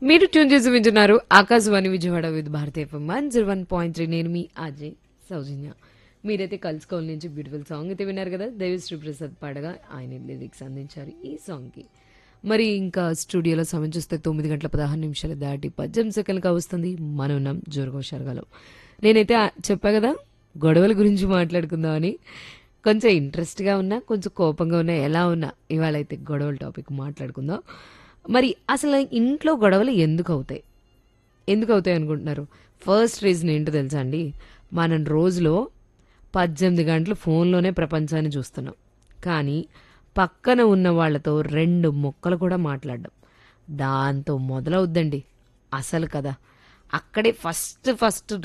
మీరు ట్యూన్ చేసి వింటున్నారు ఆకాశవాణి విజయవాడ విత్ భారతీయ FM one zero one point three నేను మీ అజయ్ సౌజన్య మీరైతే కలుసుకోవాలి నుంచి బ్యూటిఫుల్ సాంగ్ అయితే విన్నారు కదా దేవిశ్రీ ప్రసాద్ పాడగా ఆయన లిరిక్స్ అందించారు ఈ సాంగ్కి మరి ఇంకా స్టూడియోలో సమయం చూస్తే తొమ్మిది గంటల పదహారు నిమిషాలు దాటి పద్దెనిమిది సెకండ్గా వస్తుంది మనం ఉన్నాం జోరుగో షరగాలో నేనైతే ఆ- చెప్పా కదా గొడవల గురించి మాట్లాడుకుందామని కొంచెం ఇంట్రెస్ట్గా ఉన్నా కొంచెం కోపంగా ఉన్నా ఎలా ఉన్నా ఇవాళ అయితే గొడవల టాపిక్ మాట్లాడుకుందాం మరి అసలు ఇంట్లో గొడవలు ఎందుకు అవుతాయి ఎందుకు అవుతాయి అనుకుంటున్నారు ఫస్ట్ రీజన్ ఏంటో తెలుసా అండి మనం రోజులో పద్దెనిమిది గంటలు ఫోన్లోనే ప్రపంచాన్ని చూస్తున్నాం కానీ పక్కన ఉన్న వాళ్ళతో రెండు మొక్కలు కూడా మాట్లాడడం దాంతో మొదలవుద్దండి అసలు కదా అక్కడే ఫస్ట్ ఫస్ట్